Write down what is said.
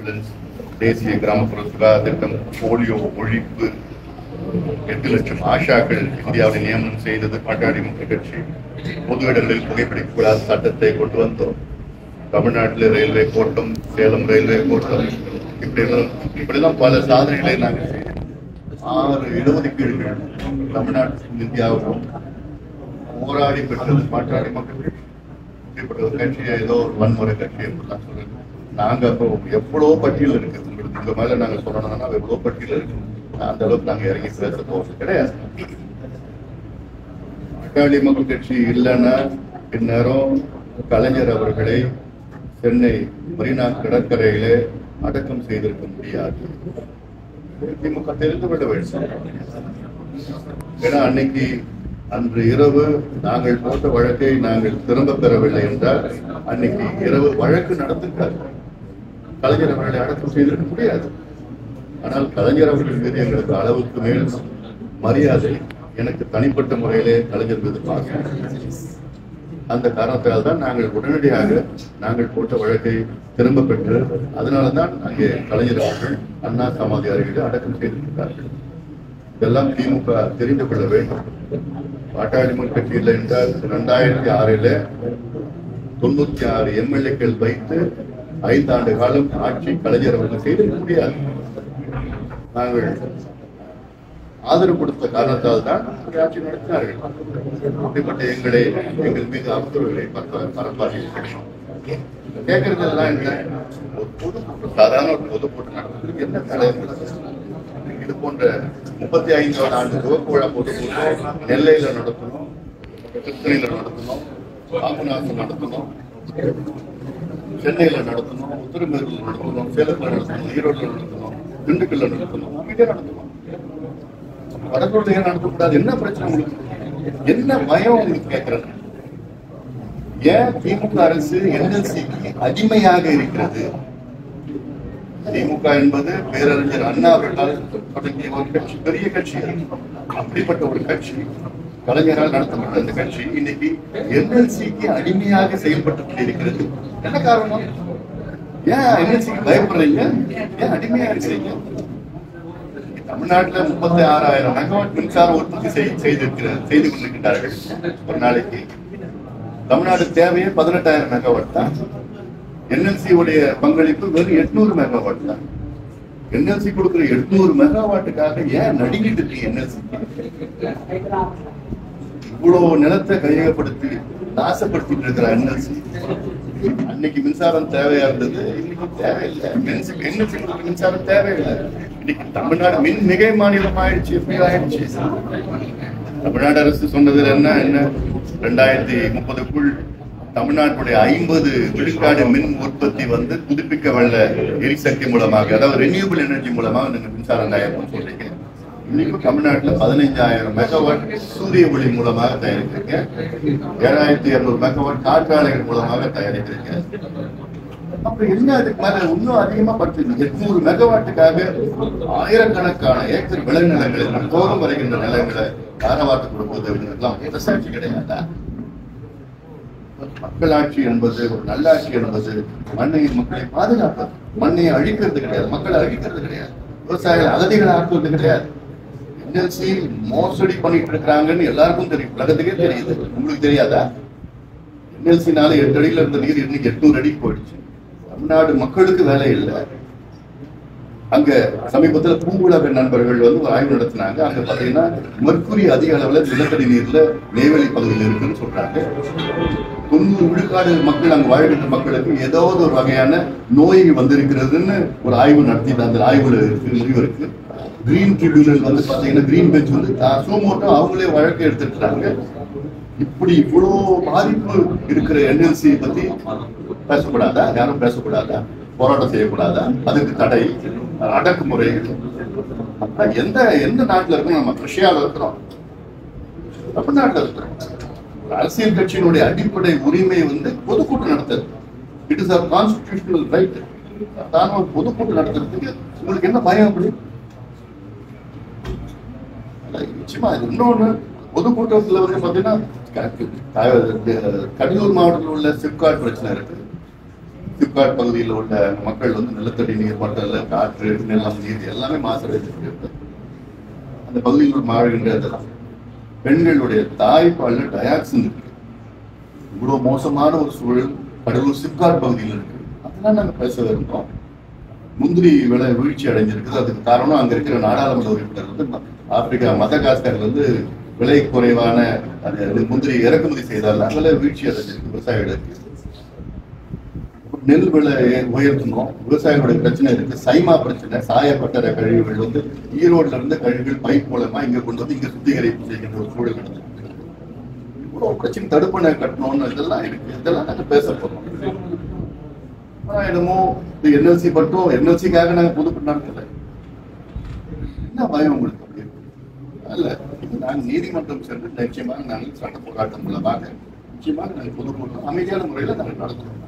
Ambulance தேசிய கிராமப்புற சுகாதார திட்டம் போலியோ ஒழிப்பு எட்டு லட்சம் ஆஷாக்கள் இந்தியாவில் நியமனம் செய்தது பாட்டாளி மக்கள் கட்சி பொது இடங்களில் புகைப்பிடிக்கக்கூடாத சட்டத்தை கொண்டு வந்தோம் தமிழ்நாட்டில் ரயில்வே கோட்டம் சேலம் ரயில்வே கோட்டம் இப்படி இப்படிலாம் பல சாதனைகளை நாங்கள் செய்தோம் ஆறு இடஒதுக்கீடுகள் தமிழ்நாட்டிற்கும் இந்தியாவுக்கும் போராடி பெற்றது பாட்டாளி மக்கள் கட்சி. இப்படிப்பட்ட ஒரு கட்சியை ஏதோ ஒரு வன்முறை கட்சி என்று நான் சொல்றேன் நாங்க அப்போ எவ்வளவு பட்டியல் இருக்கு உங்களுக்கு உங்க மேல நாங்க சொல்லணும்னா எவ்வளவு பட்டியல் இருக்கு அந்த அளவுக்கு நாங்க இறங்கி பேச போறது கிடையாது பாட்டாளி மக்கள் கட்சி இல்லைன்னா இந்நேரம் கலைஞர் அவர்களை சென்னை மெரினா கடற்கரையிலே அடக்கம் செய்திருக்க முடியாது திமுக தெரிந்து கொள்ள வேண்டும் ஏன்னா அன்னைக்கு அன்று இரவு நாங்கள் போட்ட வழக்கை நாங்கள் திரும்ப பெறவில்லை என்றால் அன்னைக்கு இரவு வழக்கு நடந்திருக்காது கலைஞர் அவர்களை அடக்கம் செய்திருக்க முடியாது ஆனால் கலைஞர் அவர்கள் மீது எங்களுக்கு அளவுக்கு மேல் மரியாதை எனக்கு தனிப்பட்ட முறையிலே கலைஞர் மீது பாசம் அந்த காரணத்தால் தான் நாங்கள் உடனடியாக நாங்கள் போட்ட வழக்கை திரும்ப பெற்று அதனால தான் அங்கே கலைஞர் அவர்கள் அண்ணா சமாதி அருகில் அடக்கம் செய்திருக்கிறார்கள் இதெல்லாம் திமுக தெரிந்து கொள்ள வேண்டும் பாட்டாளி மக்கள் கட்சி இல்லை என்றால் இரண்டாயிரத்தி ஆறில் தொண்ணூத்தி ஆறு எம்எல்ஏக்கள் வைத்து ஐந்தாண்டு காலம் ஆட்சி கலைஞர் அவர்கள் செய்திருக்க முடியாது நாங்கள் ஆதரவு கொடுத்த காரணத்தால் தான் அந்த ஆட்சி நடத்தினார்கள் அப்படிப்பட்ட எங்களை எங்கள் மீது அவதூறுகளை பரப்ப- பரப்பார்கள் கேட்கறதெல்லாம் என்ன ஒரு பொது சாதாரண ஒரு பொது கூட்டம் நடத்துறதுக்கு என்ன தடை இது போன்ற முப்பத்தி ஐந்தாவது ஆண்டு துவக்க விழா பொதுக்கூட்டம் நெல்லையில நடத்தணும் கிருஷ்ணகிரியில நடத்தணும் பாபநாசம் நடத்தணும் சென்னையில நடத்தணும் உத்தரமேரூர்ல நடத்தணும் சேலத்துல நடத்தணும் ஈரோட்ல நடத்தணும் திண்டுக்கல்ல நடத்தணும் அமைதியா நடத்தணும் வடக்கூட ஏன் நடத்தக்கூடாது என்ன பிரச்சனை உங்களுக்கு என்ன பயம் உங்களுக்கு கேட்கறது ஏன் திமுக அரசு என்எல்சிக்கு அடிமையாக இருக்கிறது திமுக என்பது பேரறிஞர் அண்ணா அவர்களால் தொடங்கிய ஒரு கட்சி பெரிய கட்சி அப்படிப்பட்ட ஒரு கட்சி கலைஞரால் நடத்தப்பட்ட அந்த கட்சி இன்னைக்கு என்எல்சிக்கு அடிமையாக செயல்பட்டு கொண்டிருக்கிறது என்ன காரணம் ஏன் என்எல்சிக்கு பயப்படுறீங்க ஏன் அடிமையா இருக்கிறீங்க தமிழ்நாட்டுல முப்பத்தி ஆறாயிரம் மெகாவாட் மின்சாரம் உற்பத்தி செய்- செய்திருக்கிற செய்து கொண்டிருக்கிறார்கள் ஒரு நாளைக்கு தமிழ்நாடு தேவையே பதினெட்டாயிரம் மெகாவாட் தான் என்எல்சி உடைய பங்களிப்பு வெறும் எட்நூறு மெகாவாட் தான் என்எல்சி கொடுக்கிற எட்நூறு மெகாவாட்டுக்காக ஏன் நடுங்கிட்டு இருக்கு என்எல்சி இவ்வளவு நிலத்தை கையகப்படுத்தி நாசப்படுத்திட்டு இருக்கிற என்எல்சி அன்னைக்கு மின்சாரம் தேவையா இருந்தது இன்னைக்கு தேவையில்லை மின்சி- என்எல்சி கொடுக்கிற மின்சாரம் தேவையில்லை இன்னைக்கு தமிழ்நாடு மின் மிகை மாநிலம் ஆயிடுச்சு எப்படி ஆயிடுச்சு தமிழ்நாடு அரசு சொன்னது என்ன என்ன ரெண்டாயிரத்தி முப்பதுக்குள் தமிழ்நாட்டுடைய ஐம்பது விழுக்காடு மின் உற்பத்தி வந்து புதுப்பிக்க வல்ல எரிசக்தி மூலமாக அதாவது ரெனியூபிள் எனர்ஜி மூலமாக நீங்க மின்சாரம் தயாரிப்பு சொல்றீங்க இன்னைக்கு தமிழ்நாட்டுல பதினைஞ்சாயிரம் மெகாவாட் சூரிய ஒளி மூலமாக தயாரிக்கிறீங்க ஏழாயிரத்தி இருநூறு மெகாவாட் காற்றாலைகள் மூலமாக தயாரிக்கிறீங்க அப்ப என்ன அதுக்கு மேல இன்னும் அதிகமா படுத்துங்க எட்நூறு மெகாவாட்டுக்காக ஆயிரக்கணக்கான ஏக்கர் விளைநிலங்களை தோறும் வருகின்ற நிலங்களை தாரவாத்து கொடுப்பது அப்படின்றதுலாம் விவசாட்சி கிடையாதா மக்களாட்சி என்பது ஒரு நல்லாட்சி என்பது மண்ணை மக்களை பாதுகாப்பது மண்ணை அழிக்கிறது கிடையாது மக்களை அழிக்கிறது கிடையாது விவசாயிகள் அகதிகளை ஆக்குவது கிடையாது என்எல்சி மோசடி பண்ணிட்டு இருக்கிறாங்கன்னு எல்லாருக்கும் தெரியும் உலகத்துக்கே தெரியுது உங்களுக்கு தெரியாதா என்எல்சினால எட்டு அடியில இருந்த நீர் இன்னைக்கு எட்நூறு அடிக்கு போயிடுச்சு தமிழ்நாடு மக்களுக்கு வேலை இல்லை அங்க சமீபத்துல பூங்குழக நண்பர்கள் வந்து ஒரு ஆய்வு நடத்தினாங்க அங்க பாத்தீங்கன்னா மெர்க்குரி அதிக அளவுல நிலத்தடி நீர்ல நெய்வேலி பகுதியில் இருக்குன்னு சொல்றாங்க தொண்ணூறு விழுக்காடு மக்கள் அங்க வாழ்கின்ற மக்களுக்கு ஏதாவது ஒரு வகையான நோய் வந்திருக்கிறதுன்னு ஒரு ஆய்வு நடத்தி அந்த ஆய்வுல இருக்கு முடிவு இருக்கு கிரீன் ட்ரிபியூனல் வந்து பாத்தீங்கன்னா கிரீன் பெஞ்ச் வந்து சோமோட்டோ அவங்களே வழக்கு எடுத்துட்டாங்க இப்படி இவ்வளவு பாதிப்பு இருக்கிற என்எல்சி பத்தி பேசக்கூடாதா யாரும் பேசக்கூடாதா போராட்டம் செய்யக்கூடாதா அதுக்கு தடை அடக்குமுறை அப்ப எந்த எந்த நாட்டுல இருக்கோம் நம்ம ரஷ்யாவில் இருக்கிறோம் தமிழ்நாட்டில் இருக்கிறோம் ஒரு அரசியல் கட்சியினுடைய அடிப்படை உரிமை வந்து பொதுக்கூட்டம் நடத்துறது it is our constitutional right தான் ஒரு பொதுக்கூட்டம் நடத்துறதுக்கு உங்களுக்கு என்ன பயம் அப்படி அதான் நிச்சயமா இது இன்னொன்னு பொதுக்கூட்டத்துல வந்து பாத்தீங்கன்னா க- க- கடலூர் மாவட்டத்தில் உள்ள சிப்காட் பிரச்சனை இருக்கு சிப்காட் பகுதியில் உள்ள மக்கள் வந்து நிலத்தடி நீர் மட்டம் இல்ல காற்று நிலம் நீர் எல்லாமே மாசடைந்து அந்த பகுதியில் வாழ்கின்ற அந்த பெண்களுடைய தாய்ப்பால்ல டயாக்சின் இருக்கு இவ்வளவு மோசமான ஒரு சூழல் கடலூர் சிப்காட் பகுதியில் இருக்கு அதெல்லாம் நாங்க பேச விரும்புறோம் முந்திரி விலை வீழ்ச்சி அடைஞ்சிருக்குது அதுக்கு காரணம் அங்க இருக்கிற நாடாளுமன்ற உறுப்பினர் வந்து ஆப்பிரிக்கா மதகாஸ்கர்ல இருந்து விலை குறைவான அது அது முந்திரி இறக்குமதி செய்தால விலை வீழ்ச்சி அடைஞ்சிருக்கு விவசாயிகளுக்கு நெல் விலை உயர்த்தணும் விவசாயிகளுடைய பிரச்சனை இருக்கு சைமா பிரச்சனை சாயப்பட்டற கழிவுகள் வந்து ஈரோட்ல இருந்து கழிவுகள் பைப் மூலமா இங்க கொண்டு வந்து இங்க சுத்திகரிப்பு செய்கின்ற ஒரு சூழல் நடந்திருக்கு இவ்வளவு பிரச்சனை தடுப்பணை கட்டணும்னு இதெல்லாம் இருக்கு இதெல்லாம் நாங்க பேச போறோம் ஆனா என்னமோ இந்த என்எல்சி மட்டும் என்எல்சிக்காக நாங்க பொதுப்பு நடத்தல என்ன பயம் உங்களுக்கு அப்படி இருக்கு? அல்ல இது நாங்கள் நீதிமன்றம் சென்று நிச்சயமாக நாங்கள் சட்ட போராட்டம் மூலமாக நிச்சயமாக நாங்கள் பொதுக்கூட்டம் அமைதியான முறையில் நாங்கள் நடத்துறோம்